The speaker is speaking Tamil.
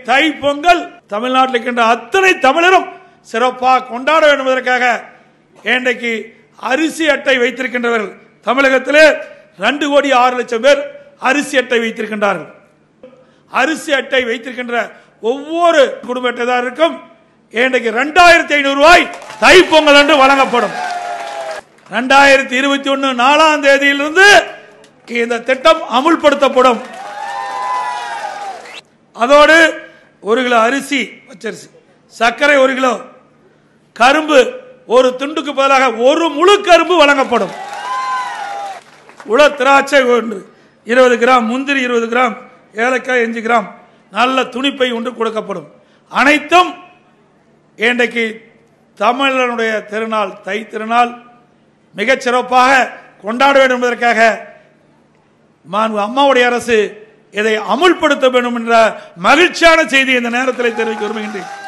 தை பொங்கல் தமிழ்நாட்டில் இருக்கின்ற அத்தனை தமிழரும் சிறப்பாக கொண்டாட வேண்டும் என்பதற்காக இன்றைக்கு அரிசி அட்டை வைத்திருக்கின்றவர்கள் தமிழகத்திலே ரெண்டு கோடி ஆறு லட்சம் பேர் அரிசி அட்டை வைத்திருக்கின்றார்கள் அரிசி அட்டை வைத்திருக்கின்ற ஒவ்வொரு குடும்ப அட்டைதாரருக்கும் இன்றைக்கு ரெண்டாயிரத்தி ஐநூறு ரூபாய் தைப்பொங்கல் என்று வழங்கப்படும் ரெண்டாயிரத்தி இருபத்தி ஒன்னு நாலாம் தேதியிலிருந்து இந்த திட்டம் அமுல்படுத்தப்படும் அதோடு ஒரு கிலோ அரிசி பச்சரிசி சர்க்கரை ஒரு கிலோ கரும்பு ஒரு துண்டுக்கு பதிலாக ஒரு முழு கரும்பு வழங்கப்படும் உள திராட்சை ஒன்று இருபது கிராம் முந்திரி இருபது கிராம் ஏலக்காய் அஞ்சு கிராம் நல்ல துணிப்பை ஒன்று கொடுக்கப்படும் அனைத்தும் இன்றைக்கு தமிழனுடைய திருநாள் தை திருநாள் மிகச் சிறப்பாக கொண்டாட வேண்டும் என்பதற்காக மாண்பு அம்மாவுடைய அரசு இதை அமுல்படுத்த வேண்டும் என்ற மகிழ்ச்சியான செய்தி இந்த நேரத்தில் தெரிவிக்க விரும்புகின்றேன்